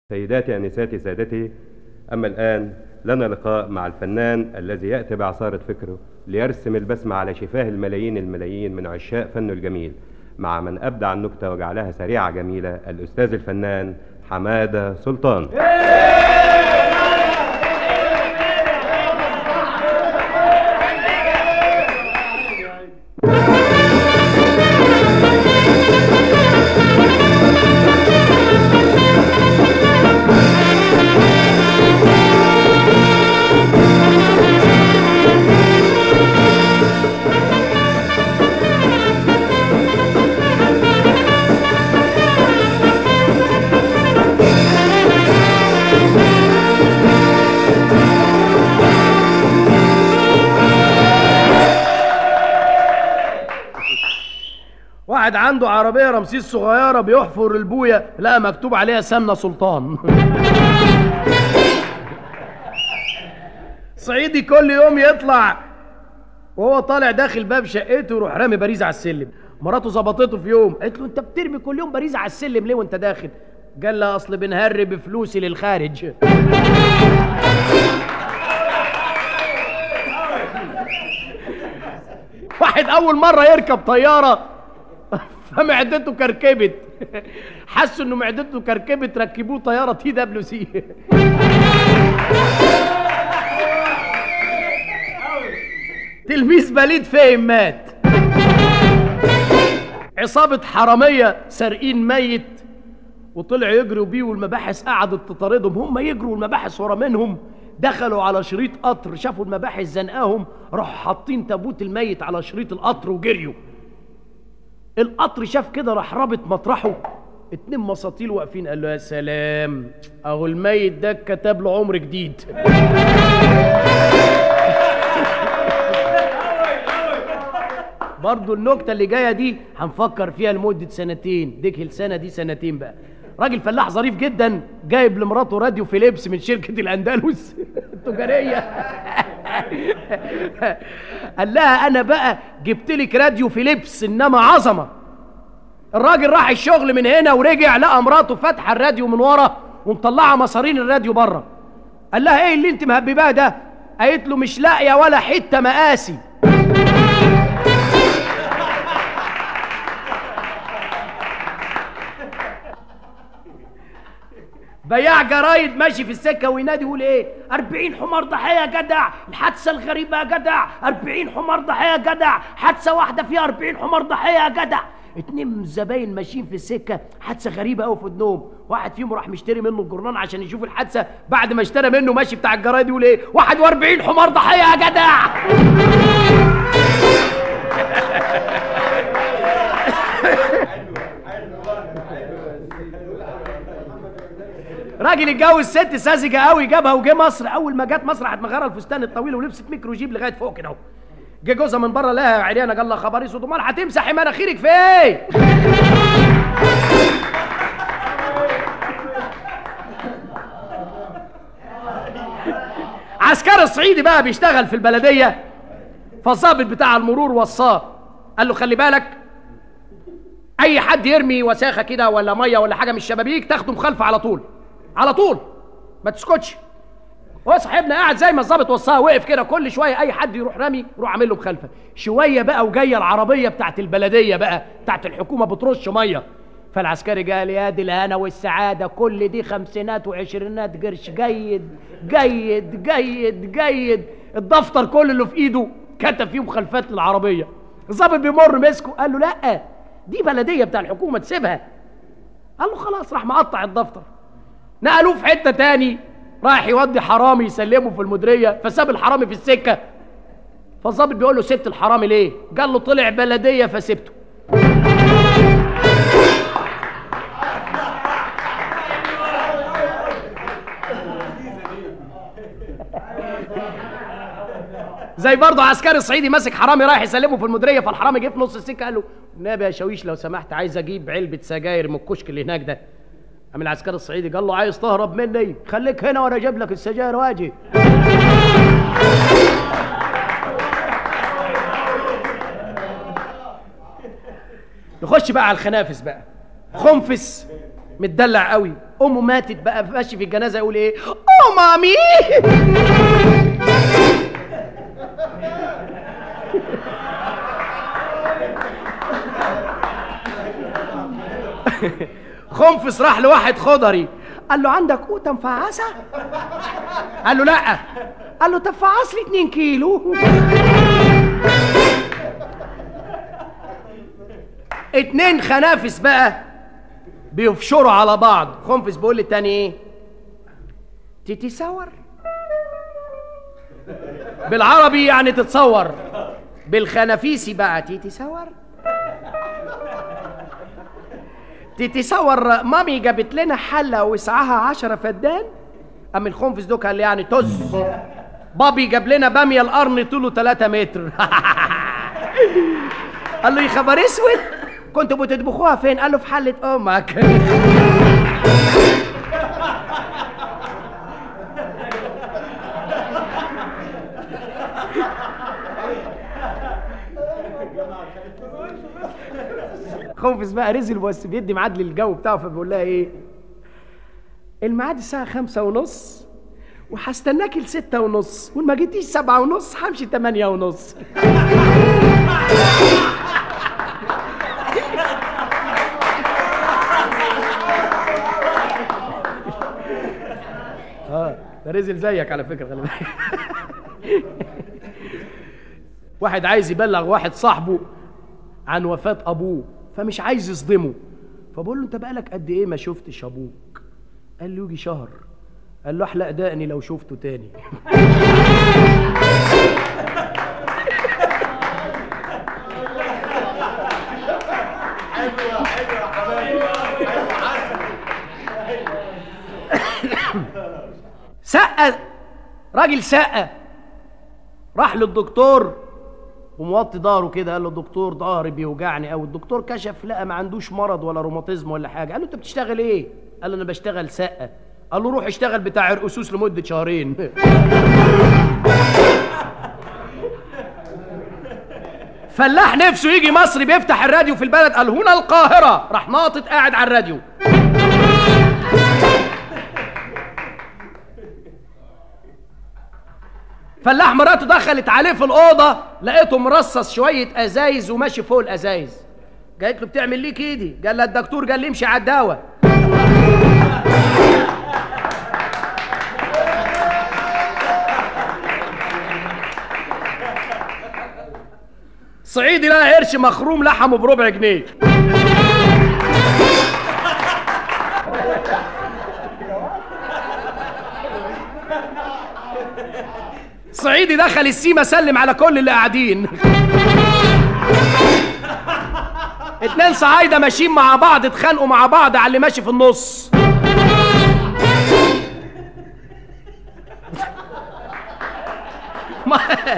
سيداتي أنساتي سادتي أما الآن لنا لقاء مع الفنان الذي يأتي بعصارة فكره ليرسم البسمة على شفاه الملايين الملايين من عشاق فنه الجميل مع من أبدع النكتة وجعلها سريعة جميلة الأستاذ الفنان حمادة سلطان واحد عنده عربية رمسيس صغيرة بيحفر البوية لقى مكتوب عليها سمنة سلطان صعيدي كل يوم يطلع وهو طالع داخل باب شقته يروح رامي باريزة على السلم مراته ظبطته في يوم قالت له انت بترمي كل يوم باريزة على السلم ليه وانت داخل قال لها اصل بنهرب بفلوسي للخارج واحد اول مرة يركب طيارة فمعدته كركبت حسوا انه معدته كركبت ركبوه طياره تي دبليو سي تلميذ بليد فهم مات عصابة حرامية سارقين ميت وطلع يجروا بيه والمباحث قعدت تطاردهم هم يجروا والمباحث ورا منهم دخلوا على شريط قطر شافوا المباحث زنقاهم راحوا حاطين تابوت الميت على شريط القطر وجريوا القطر شاف كده راح رابط مطرحه اتنين مساطيل واقفين قال له يا سلام اهو الميت ده كتب له عمر جديد برضو النكتة اللي جاية دي هنفكر فيها لمدة سنتين ديك السنة دي سنتين بقى راجل فلاح ظريف جدا جايب لمراته راديو فيليبس من شركة الأندلس التجارية قال لها أنا بقى جبت لك راديو فيليبس إنما عظمة الراجل راح الشغل من هنا ورجع لقى مراته فاتحة الراديو من ورا ومطلعة مصارين الراديو بره قال لها ايه اللي انت مهبباه ده قالت له مش لاقيه ولا حته مقاسي بياع جرايد ماشي في السكه وينادي يقول ايه 40 حمار ضحيه يا جدع الحادثه الغريبه يا جدع 40 حمار ضحيه يا جدع حادثه واحده فيها 40 حمار ضحيه يا جدع اتنين زباين ماشيين في السكه حادثه غريبه قوي في ودنهم واحد فيهم راح مشتري منه الجرنان عشان يشوف الحادثه بعد ما اشترى منه ماشي بتاع الجرايد يقول ايه 41 حمار ضحيه يا جدع راجل اتجوز ست ساذجه قوي جابها وجه مصر اول ما جت مصر راحت مغيره الفستان الطويل ولبست ميكرو جيب لغايه فوق كده اهو جه جوزها من بره لها عريانه قال لها خبري صوت امال هتمسحي مناخيرك في ايه عسكري الصعيدي بقى بيشتغل في البلديه فالظابط بتاع المرور وصاه قال له خلي بالك اي حد يرمي وساخه كده ولا ميه ولا حاجه من الشبابيك تاخده مخالفه على طول على طول ما تسكتش هو صاحبنا قاعد زي ما الظابط وصاه وقف كده كل شويه اي حد يروح رامي يروح عامل له مخالفه شويه بقى وجايه العربيه بتاعت البلديه بقى بتاعت الحكومه بترش ميه فالعسكري قال يا دي الهنا والسعاده كل دي خمسينات وعشرينات قرش جيد جيد جيد جيد الدفتر كل اللي في ايده كتب فيه مخالفات للعربيه الظابط بيمر مسكه قال له لا دي بلديه بتاع الحكومه تسيبها قال له خلاص راح مقطع الدفتر نقلوه في حته تاني رايح يودي حرامي يسلمه في المديريه فساب الحرامي في السكه فالظابط بيقول له سبت الحرامي ليه؟ قال له طلع بلديه فسبته زي برضه عسكري صعيدي ماسك حرامي رايح يسلمه في المديريه فالحرامي جه في نص السكه قال له النبي يا شاويش لو سمحت عايز اجيب علبه سجاير من الكشك اللي هناك ده قام العسكري الصعيدي قال له عايز تهرب مني خليك هنا وانا اجيب لك السجاير واجي نخش بقى على الخنافس بقى خنفس متدلع قوي امه ماتت بقى ماشي في الجنازه يقول ايه او مامي خنفس راح لواحد خضري قال له عندك قوطه مفعصه قال له لا قال له طب فعص لي 2 كيلو اتنين خنافس بقى بيفشروا على بعض خنفس بيقول للتاني ايه تتصور بالعربي يعني تتصور بالخنافيسي بقى تتصور تتصور مامي جابت لنا حله وسعها عشرة فدان أم الخنفس دوك قال لي يعني طز بابي جاب لنا باميه القرن طوله 3 متر قال له يا خبر اسود كنتوا بتطبخوها فين قال له في حله امك خنفس بقى رزل بس بيدي ميعاد للجو بتاعه فبيقول لها ايه الميعاد الساعة خمسة ونص وهستناكي لستة ونص وما جيتيش سبعة ونص همشي تمانية ونص اه ده رزل زيك على فكرة خلي بالك واحد عايز يبلغ واحد صاحبه عن وفاة أبوه فمش عايز يصدمه فبقول له أنت بقالك قد إيه ما شفتش أبوك؟ قال له يجي شهر قال له أحلق دقني لو شفته تاني سقة راجل سقة راح للدكتور وموطي ظهره كده قال له دكتور ظهري بيوجعني قوي الدكتور كشف لقى ما عندوش مرض ولا روماتيزم ولا حاجه قال له انت بتشتغل ايه قال له انا بشتغل سقه قال له روح اشتغل بتاع عرقسوس لمده شهرين فلاح نفسه يجي مصر بيفتح الراديو في البلد قال هنا القاهره راح ناطط قاعد على الراديو فلاح مراته دخلت عليه في الاوضه لقيته مرصص شويه ازايز وماشي فوق الازايز قالت له بتعمل ليه كده قال لها الدكتور قال لي امشي على الدواء صعيدي لقى قرش مخروم لحمه بربع جنيه صعيدي دخل السيما سلم على كل اللي قاعدين اتنين صعايده ماشيين مع بعض اتخانقوا مع بعض على اللي ماشي في النص ما-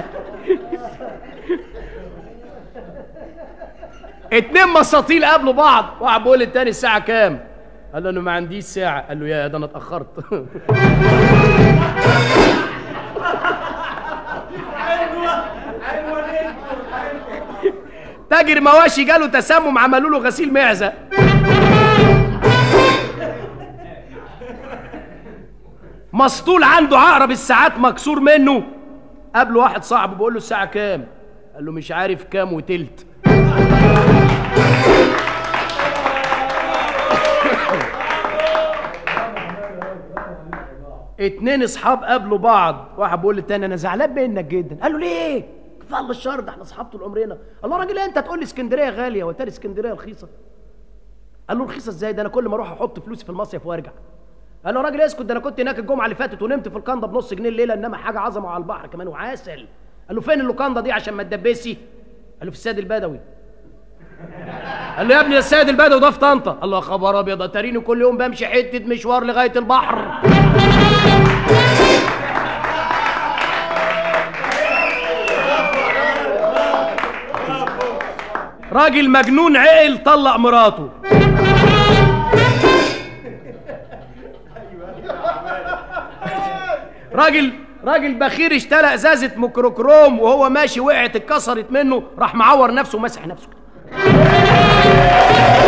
اتنين مساطيل قابلوا بعض واحد بيقول للتاني الساعة كام؟ قال له انا ما عنديش ساعة قال له يا ده انا اتأخرت تاجر مواشي جاله تسمم عملوا له غسيل معزة مسطول عنده عقرب الساعات مكسور منه قابله واحد صاحبه بيقول له الساعة كام؟ قال له مش عارف كام وتلت اتنين اصحاب قابلوا بعض واحد بيقول للتاني انا زعلان منك جدا قال له ليه كفى الله الشر ده احنا اصحاب طول عمرنا الله راجل إيه انت تقول لي اسكندريه غاليه وتاني اسكندريه رخيصه قال له رخيصه ازاي ده انا كل ما اروح احط فلوسي في المصيف وارجع قال له يا راجل اسكت ده انا كنت هناك الجمعه اللي فاتت ونمت في الكنده بنص جنيه الليله انما حاجه عظمه على البحر كمان وعسل قال له فين اللوكاندا دي عشان ما تدبسي قال له في السيد البدوي قال له يا ابني ده السيد البدوي ده في طنطا قال له يا خبر ابيض ده تريني كل يوم بمشي حته مشوار لغايه البحر راجل مجنون عقل طلق مراته راجل راجل بخير اشترى ازازه ميكروكروم وهو ماشي وقعت اتكسرت منه راح معور نفسه ومسح نفسه كده.